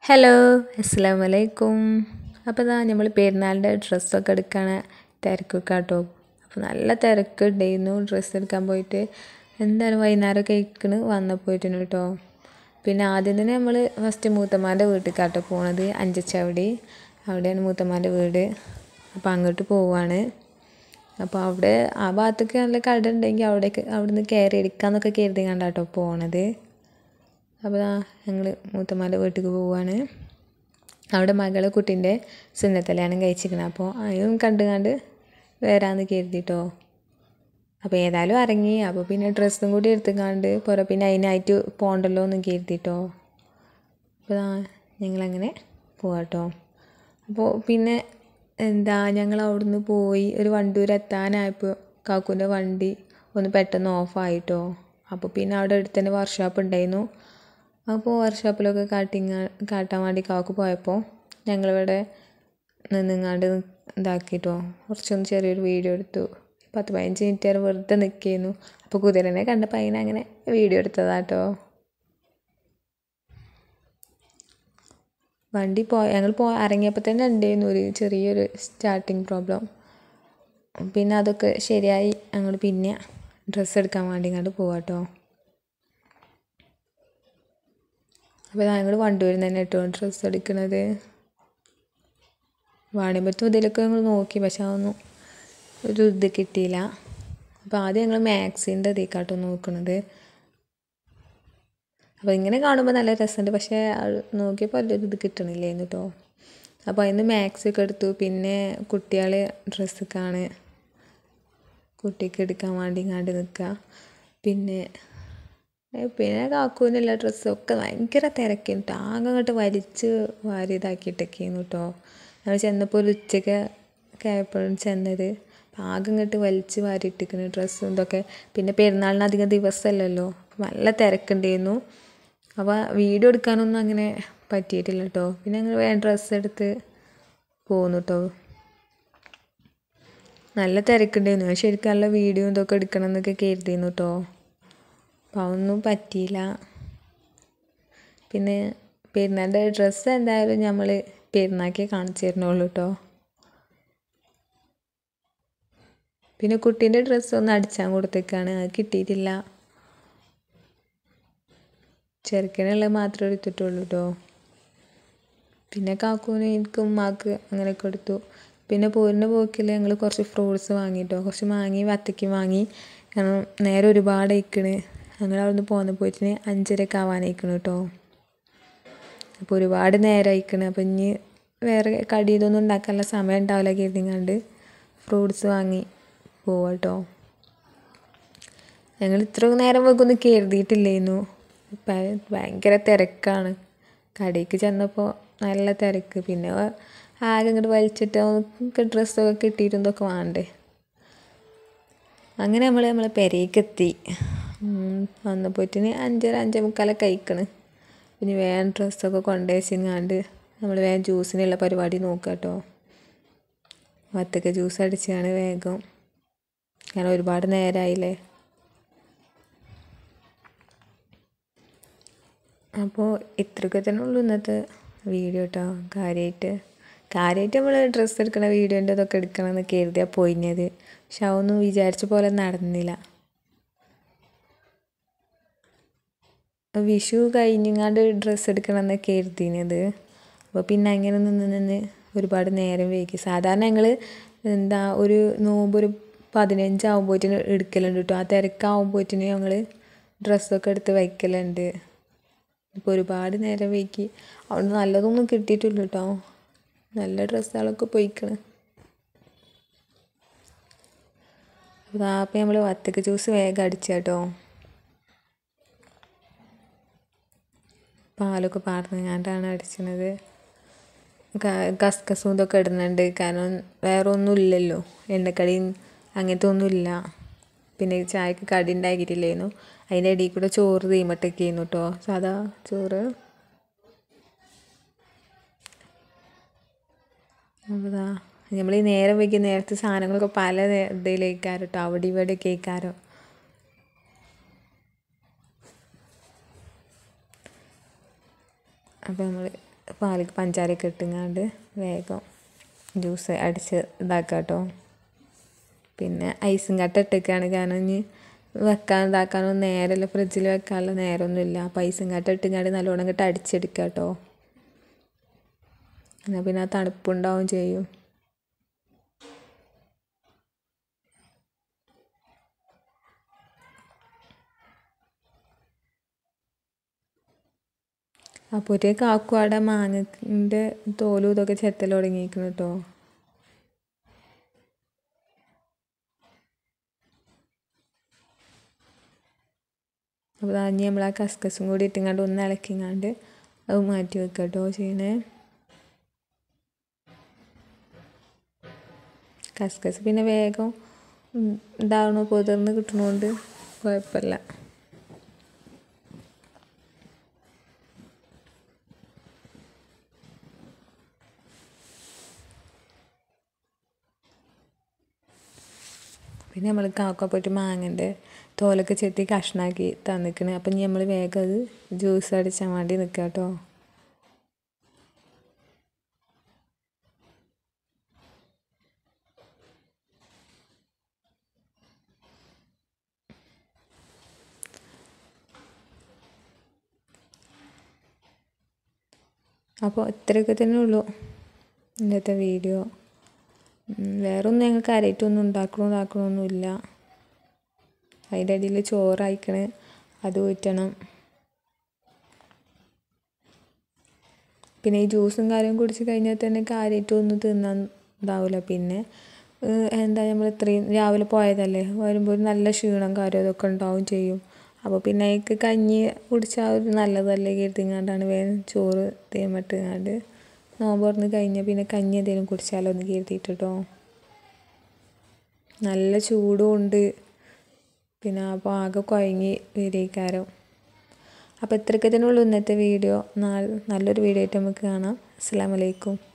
hello അസ്സാം വലൈക്കും അപ്പോൾ ഇതാ നമ്മൾ പെരുന്നാളിൻ്റെ ഡ്രസ്സൊക്കെ എടുക്കണ തിരക്കൊക്കെ കേട്ടോ അപ്പോൾ നല്ല തിരക്ക് ഉണ്ടായിരുന്നു ഡ്രസ്സ് എടുക്കാൻ പോയിട്ട് എന്തായാലും വൈകുന്നേരം കഴിക്കണ് വന്നപ്പോയിട്ടുണ്ട് കേട്ടോ പിന്നെ ആദ്യം തന്നെ നമ്മൾ ഫസ്റ്റ് മൂത്തമ്മാൻ്റെ വീട്ടിലേക്കാട്ടോ പോണത് അഞ്ചച്ചവടി അവിടെയാണ് മൂത്തമ്മാൻ്റെ വീട് അപ്പോൾ അങ്ങോട്ട് പോവാണ് അപ്പോൾ അവിടെ ആ ഭാഗത്തൊക്കെ നല്ല കട ഉണ്ടെങ്കിൽ അവിടേക്ക് അവിടുന്ന് കയറി എടുക്കാമെന്നൊക്കെ കരുതി കണ്ടാട്ടോ പോണത് അപ്പോൾ ഞങ്ങൾ മൂത്തമ്മാൻ്റെ വീട്ടിലേക്ക് പോവുകയാണ് അവിടെ മകളെ കുട്ടീൻ്റെ സുന്നത്തല്യാണം കഴിച്ചിരിക്കണം അപ്പോൾ അതും കണ്ട് കണ്ട് വരാമെന്ന് കരുതിട്ടോ അപ്പോൾ ഏതായാലും ഇറങ്ങി അപ്പോൾ പിന്നെ ഡ്രസ്സും കൂടി എടുത്തുകാണ്ട് പോരാ പിന്നെ അതിനായിട്ട് പോകണ്ടല്ലോ എന്ന് കരുതിട്ടോ അപ്പോൾ ഞങ്ങളങ്ങനെ പോവാട്ടോ അപ്പോൾ പിന്നെ എന്താ ഞങ്ങൾ അവിടുന്ന് പോയി ഒരു വണ്ടൂർ എത്താനായപ്പോൾ കാക്കുവിൻ്റെ വണ്ടി ഒന്ന് പെട്ടെന്ന് ഓഫായിട്ടോ അപ്പോൾ പിന്നെ അവിടെ അടുത്ത് തന്നെ വർക്ക്ഷോപ്പ് ഉണ്ടായിരുന്നു അപ്പോൾ വർക്ക്ഷോപ്പിലൊക്കെ കാട്ടിങ്ങ കാട്ടാൻ വേണ്ടി കാക്കു പോയപ്പോൾ ഞങ്ങളിവിടെ നിന്നിങ്ങാണ്ട് ഇതാക്കിട്ടോ കുറച്ചൊന്ന് ചെറിയൊരു വീഡിയോ എടുത്തു പത്ത് പതിനഞ്ച് മിനിറ്റ് വരെ വെറുതെ നിൽക്കുന്നു അപ്പോൾ കുതിരനെ കണ്ടപ്പോൾ അതിനെ അങ്ങനെ വീഡിയോ എടുത്തതാട്ടോ വണ്ടി പോ ഞങ്ങൾ പോ ഇറങ്ങിയപ്പോൾ തന്നെ ഉണ്ടായിരുന്നു ഒരു ചെറിയൊരു സ്റ്റാർട്ടിങ് പ്രോബ്ലം പിന്നെ അതൊക്കെ ശരിയായി ഞങ്ങൾ പിന്നെ ഡ്രസ്സ് എടുക്കാൻ വേണ്ടി ഇങ്ങോട്ട് പോവാട്ടോ അപ്പോൾ ഞങ്ങൾ വണ്ടൂരിൽ നിന്ന് തന്നെ കേട്ടോ ഡ്രസ്സ് എടുക്കുന്നത് വാണിയമ്പത്ത് മുതലൊക്കെ ഞങ്ങൾ നോക്കി പക്ഷെ അതൊന്നും ഒരു ഇത് കിട്ടിയില്ല അപ്പോൾ ആദ്യം ഞങ്ങൾ മാക്സിൻ്റെ ഇതിക്കാട്ടോ നോക്കുന്നത് അപ്പോൾ ഇങ്ങനെ കാണുമ്പോൾ നല്ല രസമുണ്ട് പക്ഷേ അത് നോക്കിയപ്പോൾ വലിയൊരു ഇത് കിട്ടണില്ലായിരുന്നു കേട്ടോ അപ്പോൾ അതിന് മാക്സ് ഒക്കെ എടുത്തു പിന്നെ കുട്ടികളെ ഡ്രസ്സൊക്കെയാണ് കുട്ടിക്ക് എടുക്കാൻ വേണ്ടി ഇങ്ങാണ്ട് നിൽക്കുക പിന്നെ പിന്നെ കാക്കൂനുള്ള ഡ്രസ്സൊക്കെ ഭയങ്കര തിരക്കിട്ടോ ആകെ അങ്ങോട്ട് വലിച്ച് വാരി ഇതാക്കിയിട്ടൊക്കെയായിരുന്നു കേട്ടോ ഞങ്ങൾ ചെന്നപ്പോൾ ഒരു ഉച്ചയ്ക്ക് ഒക്കെ ആയപ്പോഴും ചെന്നത് ആകെ ഇങ്ങോട്ട് വലിച്ച് വാരിയിട്ടിരിക്കുന്നു ഡ്രസ്സും ഇതൊക്കെ പിന്നെ പെരുന്നാളിന് അധികം ദിവസമല്ലല്ലോ നല്ല തിരക്കുണ്ടായിരുന്നു അപ്പോൾ വീഡിയോ എടുക്കാനൊന്നും അങ്ങനെ പറ്റിയിട്ടില്ല കേട്ടോ പിന്നെ ഞങ്ങൾ വേണ്ട ഡ്രസ്സ് എടുത്ത് പോന്നു കേട്ടോ നല്ല തിരക്കുണ്ടായിരുന്നു ഞാൻ ശരിക്കും നല്ല വീഡിയോ ഇതൊക്കെ എടുക്കണം എന്നൊക്കെ കരുതിയിരുന്നു കേട്ടോ അപ്പോൾ അതൊന്നും പറ്റിയില്ല പിന്നെ പെരുന്നാളിൻ്റെ ഡ്രസ്സ് എന്തായാലും നമ്മൾ പെരുന്നാക്കേ കാണിച്ചു തരണുള്ളൂ കേട്ടോ പിന്നെ കുട്ടീൻ്റെ ഡ്രസ്സ് ഒന്ന് അടിച്ചാൻ കൊടുത്തേക്കാണ് അത് കിട്ടിയിട്ടില്ല ചെറുക്കനുള്ളത് മാത്രമേ എടുത്തിട്ടുള്ളൂ കേട്ടോ പിന്നെ കാക്കൂന് എനിക്കും ഉമ്മാക്ക് അങ്ങനെയൊക്കെ എടുത്തു പിന്നെ പോരിൻ്റെ പോക്കിൽ ഞങ്ങൾ കുറച്ച് ഫ്രൂട്ട്സ് വാങ്ങിട്ടോ കുറച്ച് മാങ്ങി വത്തയ്ക്ക് വാങ്ങി കാരണം നേരെ ഒരുപാട് അയക്കണ് ഞങ്ങൾ അവിടെ നിന്ന് പോന്നപ്പോഴത്തേന് അഞ്ചരയൊക്കെ ആവാനായിക്കണ് കേട്ടോ അപ്പോൾ ഒരുപാട് നേരം അയക്കണ് അപ്പോൾ ഇനി വേറെ കടി ഇതൊന്നും ഉണ്ടാക്കാനുള്ള സമയം ഉണ്ടാവില്ല കരുതിങ്ങാണ്ട് ഫ്രൂട്ട്സ് വാങ്ങി പോവാട്ടോ ഞങ്ങൾ ഇത്ര നേരം വെക്കൊന്നും കരുതിയിട്ടില്ലായിരുന്നു ഭയങ്കര തിരക്കാണ് കടയ്ക്ക് ചെന്നപ്പോൾ നല്ല തിരക്ക് പിന്നെ ആകെ ഇങ്ങോട്ട് വലിച്ചിട്ട് നമുക്ക് ഡ്രസ്സൊക്കെ കിട്ടിയിട്ടും ഇതൊക്കെ വേണ്ടേ അങ്ങനെ നമ്മൾ നമ്മളെ പെരയ്ക്ക് എത്തി വന്നപ്പോഴത്തേന് അഞ്ചര അഞ്ചേ മുക്കാലൊക്കെ കഴിക്കണ് പിന്നെ വേഗം ഡ്രസ്സൊക്കെ കൊണ്ടുവച്ചിങ്ങാണ്ട് നമ്മൾ വേഗം ജ്യൂസിനുള്ള പരിപാടി നോക്കുക കേട്ടോ വത്തക്ക ജ്യൂസ് അടിച്ചാണ് വേഗം കാരണം ഒരുപാട് നേരമായില്ലേ അപ്പോൾ ഇത്രയൊക്കെ തന്നെ ഉള്ളൂ ഇന്നത്തെ വീഡിയോ കേട്ടോ കാര്യമായിട്ട് കാര്യമായിട്ട് നമ്മൾ ഡ്രസ്സ് എടുക്കണ വീഡിയോൻ്റെ ഇതൊക്കെ എടുക്കണമെന്ന് കരുതിയാണ് പോയിഞ്ഞത് പക്ഷെ അതൊന്നും വിചാരിച്ച പോലെ നടന്നില്ല വിഷു കഴിഞ്ഞങ്ങാണ്ട് ഡ്രസ്സ് എടുക്കണമെന്ന് കരുതിയത് അപ്പോൾ പിന്നെ അങ്ങനെ നിന്ന് നിന്ന് ഒരുപാട് നേരം വൈകി സാധാരണ ഞങ്ങൾ എന്താ ഒരു നോമ്പ് ഒരു പതിനഞ്ചാവുമ്പോഴത്തേന് എടുക്കലുണ്ട് കേട്ടോ ആ തിരക്കാവുമ്പോഴത്തേന് ഞങ്ങൾ ഡ്രസ്സൊക്കെ എടുത്ത് വയ്ക്കലുണ്ട് ഇപ്പോൾ ഒരുപാട് നേരം വൈകി അവിടെ നല്ലതൊന്നും കിട്ടിയിട്ടില്ല കേട്ടോ നല്ല ഡ്രസ്സുകളൊക്കെ പോയിക്കണ് അപ്പോൾ അപ്പം നമ്മൾ വത്തക്ക ജ്യൂസ് വേഗം അടിച്ച കേട്ടോ പാലൊക്കെ പാർന്നുകൊണ്ടാണ് അടിച്ചത് കസ്കസും ഇതൊക്കെ ഇടുന്നുണ്ട് കാരണം വേറെ ഒന്നും ഇല്ലല്ലോ എണ്ണക്കടിയും അങ്ങനത്തെ ഒന്നുമില്ല പിന്നെ ചായക്ക് കടി ഉണ്ടാക്കിയിട്ടില്ലായിരുന്നു അതിൻ്റെ ഇടയിൽ കൂടെ ചോറ് തീമട്ടൊക്കെ ചെയ്യുന്നു കേട്ടോ സാധാ ചോറ് അതാ നമ്മൾ ഈ നേരം വൈകി നേരത്തെ സാധനങ്ങളൊക്കെ പല ഇതിലേക്കാരോ കേട്ടോ അവിടെ ഇവിടെ കേൾക്കാരോ അപ്പോൾ നമ്മൾ പാലിക്ക് പഞ്ചാരയൊക്കെ ഇട്ടുങ്ങാണ്ട് വേഗം ജ്യൂസ് അടിച്ച് ഇതാക്കാം കേട്ടോ പിന്നെ ഐസും കട്ട ഇട്ടേക്കാണ് കാരണം ഇനി വെക്കാൻ ഇതാക്കാനോ നേരമല്ല ഫ്രിഡ്ജിൽ വെക്കാനുള്ള നേരമൊന്നുമില്ല അപ്പോൾ ഐസും കട്ട ഇട്ടുങ്ങാണ്ട് നല്ലോണം ഇങ്ങോട്ട് അടിച്ചെടുക്കുക കേട്ടോ എന്നാൽ പിന്നെ ആ തണുപ്പുണ്ടാവും ചെയ്യും അപ്പോൾ ഒരു കാക്കുവാടെ മാങ്ങൻ്റെ തോലും ഇതൊക്കെ ചെത്തൽ തുടങ്ങിയിരിക്കുന്നു കേട്ടോ അപ്പോൾ അഞ്ഞ് നമ്മൾ ആ കസ്കസും കൂടി ഇട്ടിങ്ങാണ്ട് ഒന്ന് ഇളക്കിങ്ങാണ്ട് അത് മാറ്റി വെക്കുക കേട്ടോ ചെയ്യണേ കസ്കസ് പിന്നെ വേഗം ഇതാവണോ പൊതിർന്ന് കിട്ടണോണ്ട് കുഴപ്പമില്ല പിന്നെ നമ്മൾ കാക്ക പോയിട്ട് മാങ്ങൻ്റെ തോലൊക്കെ ചെത്തി കഷ്ണാക്കി തന്നിക്കണ് അപ്പം ഇനി നമ്മൾ വേഗം അത് ജ്യൂസ് അടിച്ചാൻ വേണ്ടി നിൽക്കുക കേട്ടോ അപ്പോൾ ഇത്രയൊക്കെ തന്നെ ഉള്ളൂ ഇന്നത്തെ വീഡിയോ വേറൊന്നും ഞങ്ങൾക്ക് കാര്യമായിട്ടൊന്നും ഉണ്ടാക്കണോ ഇതാക്കണമൊന്നുമില്ല അതിൻ്റെ ഇടയിൽ ചോറ് അയക്കണേ അത് ഊറ്റണം പിന്നെ ഈ ജ്യൂസും കാര്യം കുടിച്ച് കഴിഞ്ഞാൽ തന്നെ കാര്യമായിട്ടൊന്നും തിന്നാൻ ഇതാവില്ല പിന്നെ എന്താ നമ്മൾ ഇത്രയും രാവിലെ പോയതല്ലേ വരുമ്പോൾ ഒരു നല്ല ക്ഷീണം കാര്യം അതൊക്കെ ഉണ്ടാവും ചെയ്യും അപ്പോൾ പിന്നെ അതിക്ക് കഞ്ഞി കുടിച്ചാൽ ഒരു നല്ലതല്ലേ കരുതിങ്ങാണ്ടാണ് വേഗം ചോറ് തേമിട്ടുങ്ങാണ്ട് നോമ്പ് തുറന്ന് കഴിഞ്ഞാൽ പിന്നെ കഞ്ഞി എന്തെങ്കിലും കുടിച്ചാലോ എന്ന് കരുതിയിട്ട് കേട്ടോ നല്ല ചൂടും ഉണ്ട് പിന്നെ അപ്പോൾ ആകെ കുഴങ്ങി വരിക്കാരം അപ്പോൾ ഇത്രയൊക്കെ തന്നെ ഉള്ളൂ ഇന്നത്തെ വീഡിയോ നല്ലൊരു വീഡിയോ ആയിട്ട് നമുക്ക് കാണാം അസ്സാം വലൈക്കും